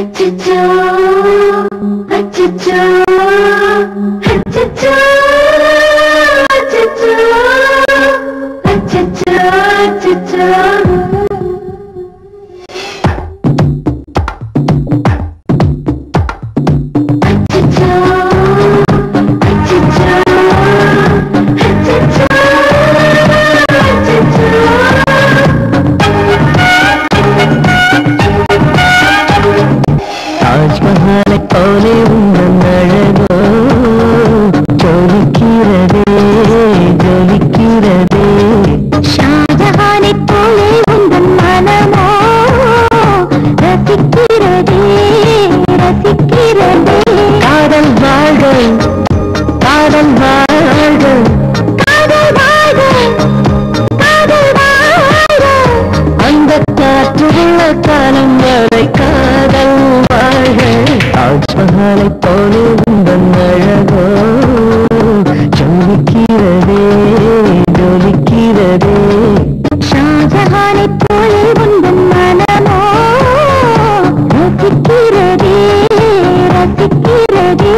அச்சச்சோ அச்சச்சோ அச்சச்சோ அச்சச்சோ அச்சச்சோ அச்சச்சோ அச்சச்சோ அச்சச்சோ அச்சச்சோ அச்சச்சோ தாஜ்மஹாலை போலே உங்கள் அழகோ ஜொலிக்கிறதே ஜொலிக்கிறதே ஷாஜஹானைப் போலே உந்தன் மனமோ ரசிக்கிறதே ரசிக்கிறதே காதல் வாழ்க காதல் வாழ்க காதல் வாழ்க காதல் வாழ்க அந்த காற்று உள்ள காலம் வரை காதல் வாழ்க தாஜ்மஹாலை போலே உங்கள் அழகோ ஜொலிக்கிறதே ஜொலிக்கிறதே ஷாஜஹானைப் போலே உந்தன் மனமோ ரசிக்கிறதே ரசிக்கிறதே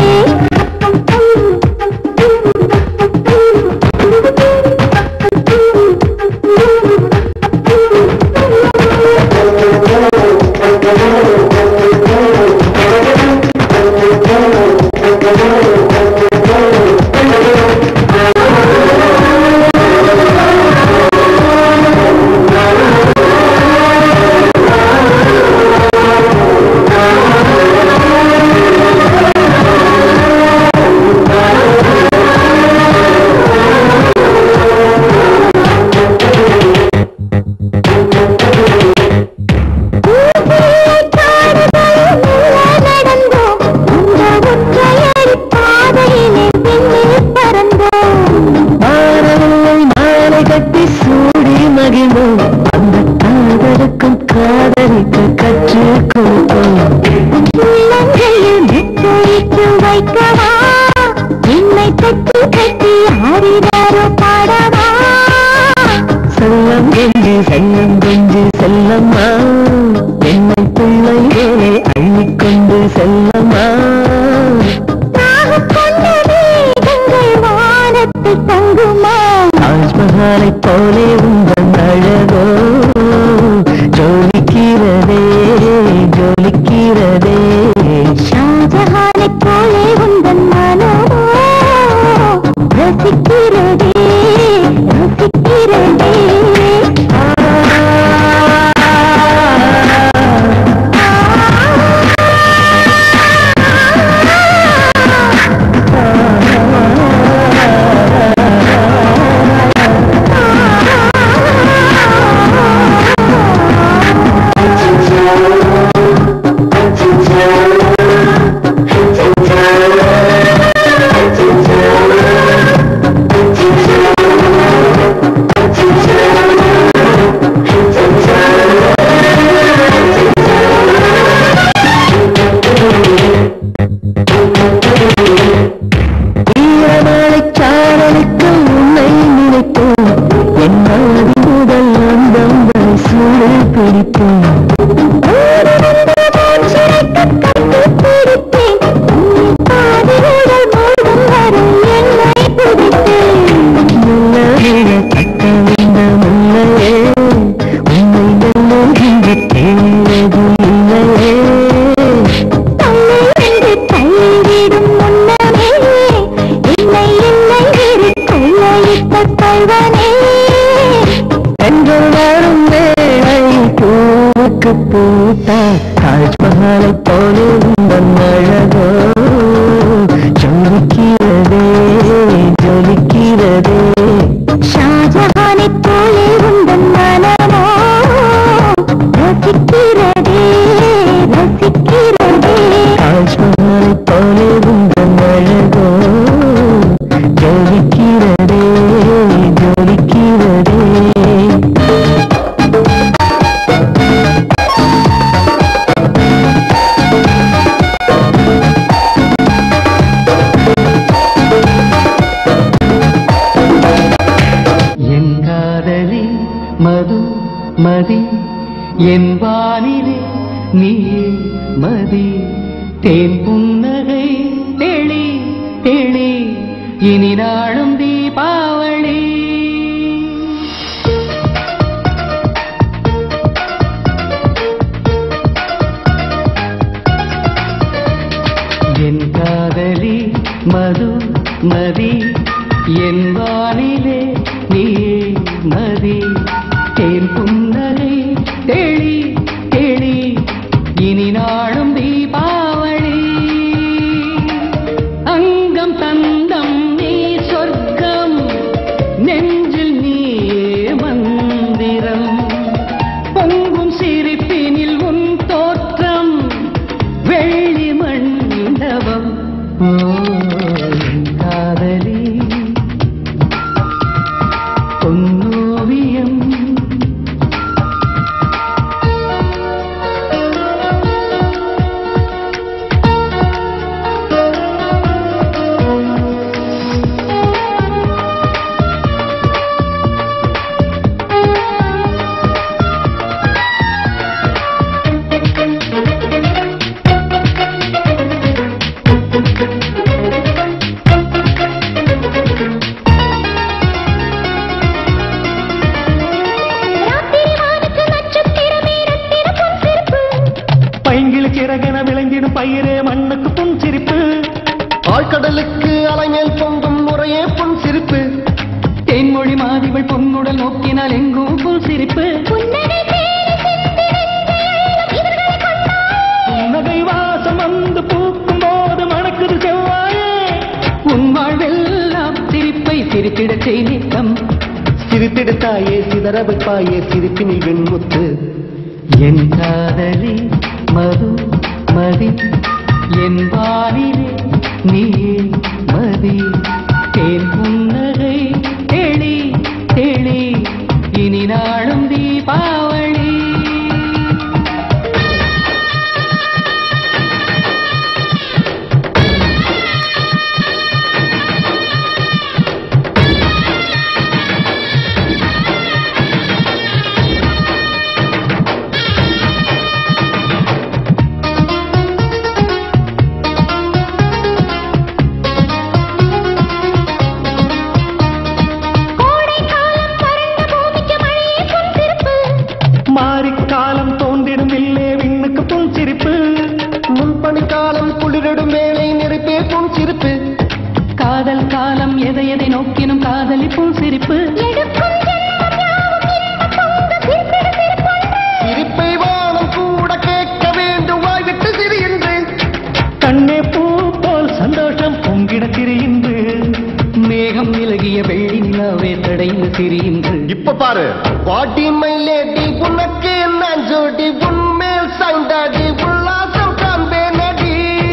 மாறவில்லை மாலை கட்டி சூடி மகிழ்ந்தோம் அந்த காதலுக்கும் காதலிக்க கற்றுக் கொடுத்தோம் செல்லம் கொஞ்சி செல்லம் கொஞ்சி செல்லம்மா என்னை பிள்ளை வேலை அள்ளிக்கொண்டு செல்லம்மா தாஜ்மஹாலை போலே உங்கள் அழகோ ஜொலிக்கிறதே ஜொலிக்கிறதே ஷாஜஹானைப் போலே உந்தன் மனோ ரசிக்கிறதே ரசிக்கிறதே ஈரமழை சாரலுக்கு உன்னை நினைப்போம் என்னாதி முதல் அந்தம் வரை சூடு பிடிப்போம் முல்லையே தட்ட வந்த முல்லையே உன்னை வெல்லுகின்ற தேவது இல்லையே பெண்கள் வாழும் வேளை பூவுக்கு பூத்தா தாஜ்மஹாலை போலே உந்தன் அழகோ ஜொலிக்கிறதே ஜொலிக்கிறதே ஷாஜஹானைப் போலே உந்தன் மனமோ ரசிக்கிறதே ரசிக்கிறதே தாஜ்மஹாலை போலே உந்தன் அழகோ ஜொலிக்கிறதே ஜொலிக்கிறதே என் காதலி மது மதி என் வானிலே நீயே மதி தேன் புன்னகை தெளி தெளி இனி நாளும் தீபாவளி என் காதலி மது மதி என் வானிலே நீயே மதி தேன் புன்னகை தெளி தெளி இனி நாளும் தீபாவளி அங்கம் தந்தம் நீ சொர்க்கம் நெஞ்சில் நீ மந்திரம் பொங்கும் சிரிப்பினில் உன் தோற்றம் வெள்ளி மண்டபம் ஓ, என் காதலி பொன்னோவியம் ராத்திரி வானுக்கு நட்சத்திரமே ரத்தின பொன் சிரிப்பு பைங்கில் கிறகன விளங்கிடும் பயிரே மண்ணுக்கு புன் சிரிப்பு ஆழ்கடலுக்கு அலைமேல் பொங்கும் முறையே பொன் சிரிப்பு தேன்மொழி மாதிவள் பொன்னுடல் நோக்கினால் எங்கும் புல் சிரிப்பு புன்னகை தேடி சென்றிருந்த இவர்களை கொண்டாய் புன்னகை வாசம் வந்து பூக்கும் போது மணக்குது செவ்வாயே உன் வாழ்வெல்லாம் சிரிப்பை சிரித்திடச் செய் நித்தம் சிரித்தெடுத்தாயே சிதற வைப்பாயே சிரிப்பினில் வெண்முத்து என் காதலி மது மதி என் வானிலே நீயே மதி தேன் புன்னகை தெளி தெளி இனி நாளும் தீபாவளி கோடை காலம் வறண்ட பூமிக்கு மழையே பொன் சிரிப்பு மாரிக்காலம் தோன்றிடும் இல்லே விண்ணுக்கு புன் சிரிப்பு முன்பணிக்காலம் குளிரிடும் வேளை நெருப்பே பொன் சிரிப்பு காதல் காலம் எதை எதை நோக்கினும் காதலி புன் சிரிப்பு எடுக்கும் ஜென்மம் யாவும் இன்பம் பொங்க சிரிப்பிட சிரிப்பொன்று சிரிப்பை வானம் கூட கேட்க வேண்டும் வாய்விட்டு சிரி என்று கண்ணே பூ போல் சந்தோஷம் பொங்கிட திரியின்று மேகம் விலகிய வெள்ளி நிலாவே தடைந்து திரியின்று இப்ப பாரு வாட்டி மை லேடி உனக்கு என்ன ஜோடி உன்மேல் சாய்ந்தாடி உல்லாசம் காண்பே நடி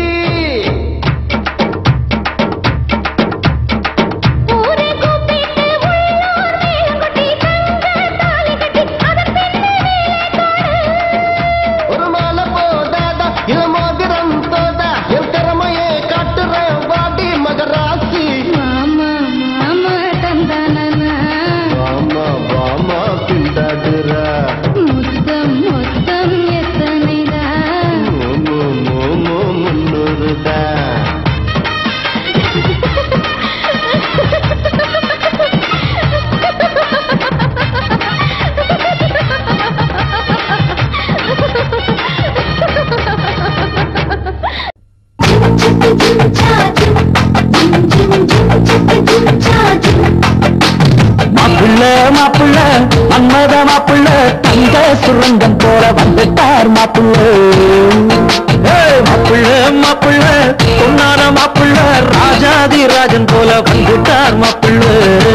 ஊரை கூப்பிட்டு உள்ளோர் மேளம் கொட்டி தங்க தாலி கட்டி அதன் பின்னே வேலை தோடு ஒரு மாலை போதாதா இல்ல மோதிரம் தோதா என் திறமையே காட்டுறேன் வாடி மகராசி மாமா மாமா தந்தானா வாமா வாமா பிண்டாடுற முத்தம் முத்தம் எத்தனைடா மோமோ மோமோ முன்னூறுதா மாப்பிள்ள மாப்பிள்ள மன்மத மாப்பிள்ள தங்க சுரங்கம் போல வந்துட்டார் மாப்பிள்ள ஏய், மாப்பிள்ள மாப்பிள்ள பொன்னான மாப்பிள்ள ராஜாதி ராஜன் போல வந்துட்டார் மாப்பிள்ள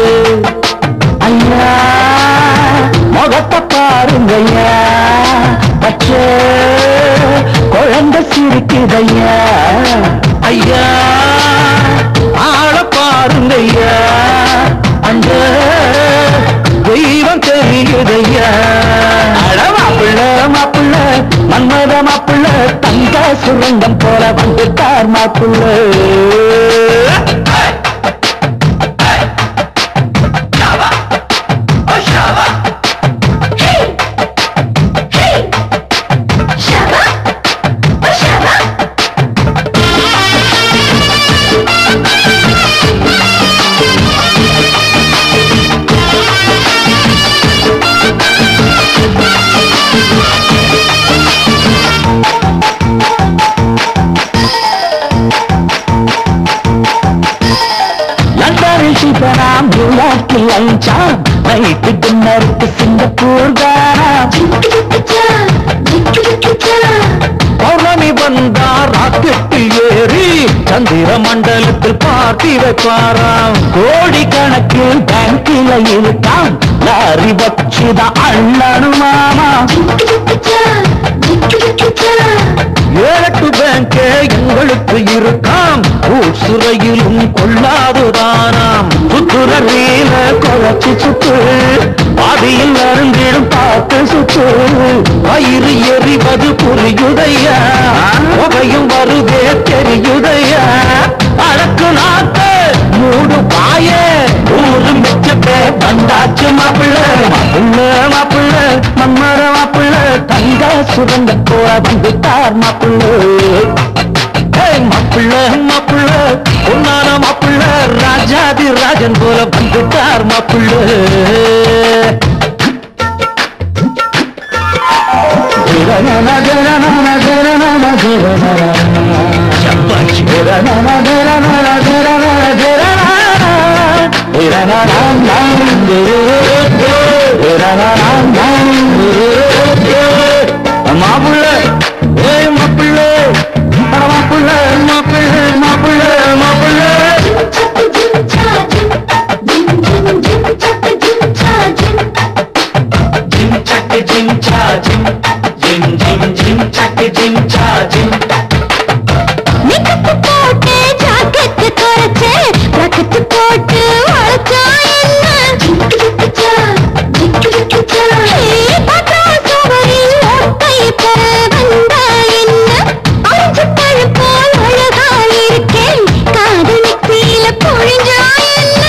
ஐயா முகத்தை பாருங்கய்யா பச்சை குழந்தை சிரிக்குதையா ஐயா ஆள பாருங்கய்யா அந்த தெய்வம் தெரியுதையா அட மாப்பிள்ள மாப்பிள்ள மன்மத மாப்பிள்ள தங்க சுரங்கம் போல வந்துட்டார் மாப்பிள்ள Shut up! பார்ட்டி வைப்பாராம் கோடி கணக்கில் பேங்கில இருக்காம் லாரி வச்சுதான் அண்ணனுமாமா ஏழட்டு பேங்கே எங்களுக்கு இருக்காம் ஊசுரையிலும் கொள்ளாதுதானாம் சுத்துறீல குழச்சி சுத்து பாதியில் அருந்திடும் பார்த்து சுத்து வயிறு எறிவது புரியுதையா புகையும் வருதே தெரியுதையா அழக்கு நாக்கு மூடு பாய ஊரு மிச்சப்பே வந்தாச்சு மாப்பிள்ள மாப்பிள்ள மாப்பிள்ள மம்மர மாப்பிள்ள தங்க சுரங்க போல வந்துட்டார் மாப்பிள்ள ஏய் மாப்பிள்ள மாப்பிள்ள உன்னான மாப்பிள்ள ராஜாதி ராஜன் போல வந்துட்டார் மாப்பிள்ள ஜிரணன ஜரணன ஜரணன ஜரணன சப்பாச்சி ஜரணன ஜரணன ஜரணன ஜரணன ஜரணனம் நம் ஜரணனம் நம் மாப்பிள்ள ஏய் மாப்பிள்ள மாப்பிள்ள மாப்பிள்ள மாப்பிள்ள மாப்பிள்ள ஜிம் சக்கு ஜிம் சா ஜிம் ஜிம் ஜிம் ஜிம் சக்கு ஜிம் சா ஜிம் மேக்கப்பு போட்டு ஜாக்கெட்டு குறைச்சு ஜாக்கெட்டு போட்டு வளைச்சா என்ன ஏய், பார்த்தா சுவரில் ஓட்டை பெற வந்தா என்ன ஆரஞ்சு பழம் போல் அழகா இருக்கேன் காதல் நெத்தியில பொழிஞ்சா என்ன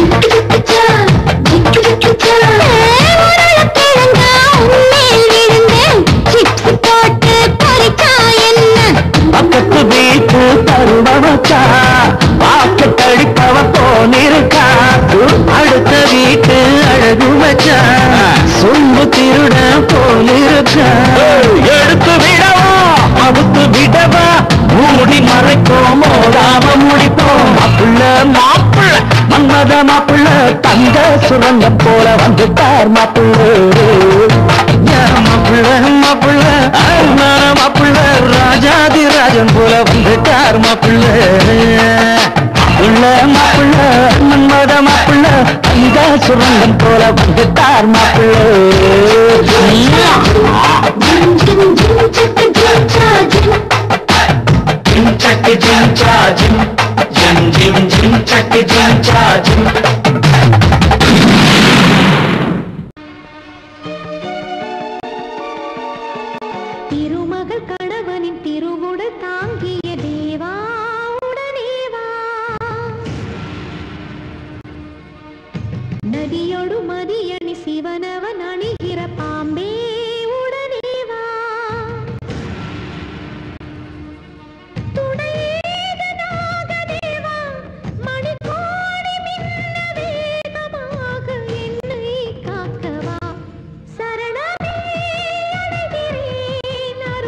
ஏய், உருளைக்கிழங்கா உன்மேல் விழுந்தேன் சிப்ஸ் போட்டு பறிச்சா என்ன பக்கத்து வீட்டு தருவச்சா வாக்கு தடிப்பவ போனிருக்கா அடுத்த வீட்டு அழகு வச்சா சொம்பு திருட போனிருக்கா எடுத்து விடவா அவுத்து விடவா மூடி மறைப்போம் மோதாம முடிப்போம் மாப்பிள்ள மாப்பிள்ள மன்மத மாப்பிள்ள தங்க சுரங்கம் போல வந்துட்டார் மாப்பிள்ள ஏன் மாப்பிள்ள மாப்பிள்ள அண்ணா மாப்பிள்ள ராஜாதி ராஜன் போல வந்துட்டார் மாப்பிள்ள மாப்பிள்ள மாப்பிள்ள மன்மத மாப்பிள்ள தங்க சுரங்கம் போல வந்துட்டார் மாப்பிள்ள ஜிம் சக்கு ஜிம் சா ஜிம் ஜிம் ஜிம் ஜிம் சக்கு ஜிம் சா ஜிம் திருமகள் கணவனின் திருவுடல் தாங்கிய தேவா உடனே வா நதியோடு மதியணி சிவனவன் அணிகிற பாம்பே உடனே வா துணையேது நாகதேவா, மணிக்கோடி மின்ன வேகமாக என்னை காக்கவா சரணமே அடைகிறேன்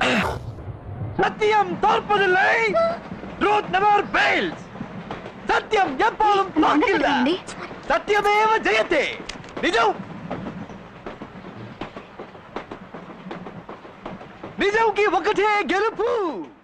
சத்தியம் தோற்பதில்லை ட்ரூத் நெவர் ஃபெயில்ஸ் சத்தியம் எப்போதும் தோற்கில்ல సత్యమేవ జయతే నిజం నిజంకి ఒకటే గెలుపు